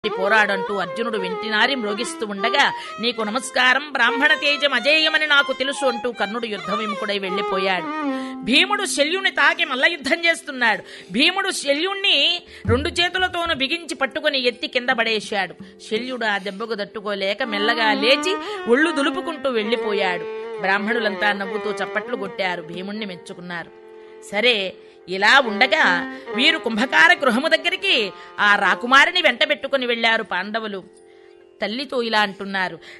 పోరాడంటూ అర్జునుడు వెంటినారి మ్రోగిస్తూ ఉండగా నీకు నమస్కారం బ్రాహ్మణ తేజం అజేయమని నాకు తెలుసు అంటూ కర్ణుడు యుద్ధ విముఖుడై వెళ్లిపోయాడు భీముడు శల్యుని తాకి మల్ల యుద్ధం చేస్తున్నాడు భీముడు శల్యుణ్ణి రెండు చేతులతోనూ బిగించి పట్టుకుని ఎత్తి కింద పడేశాడు శల్యుడు ఆ దెబ్బకు తట్టుకోలేక మెల్లగా లేచి ఒళ్ళు దులుపుకుంటూ వెళ్లిపోయాడు బ్రాహ్మణులంతా నవ్వుతూ చప్పట్లు కొట్టారు భీముణ్ణి మెచ్చుకున్నారు సరే ఇలా ఉండగా వీరు కుంభకార గృహము దగ్గరికి ఆ రాకుమారిని వెంట పెట్టుకుని వెళ్లారు పాండవులు తల్లితో ఇలా అంటున్నారు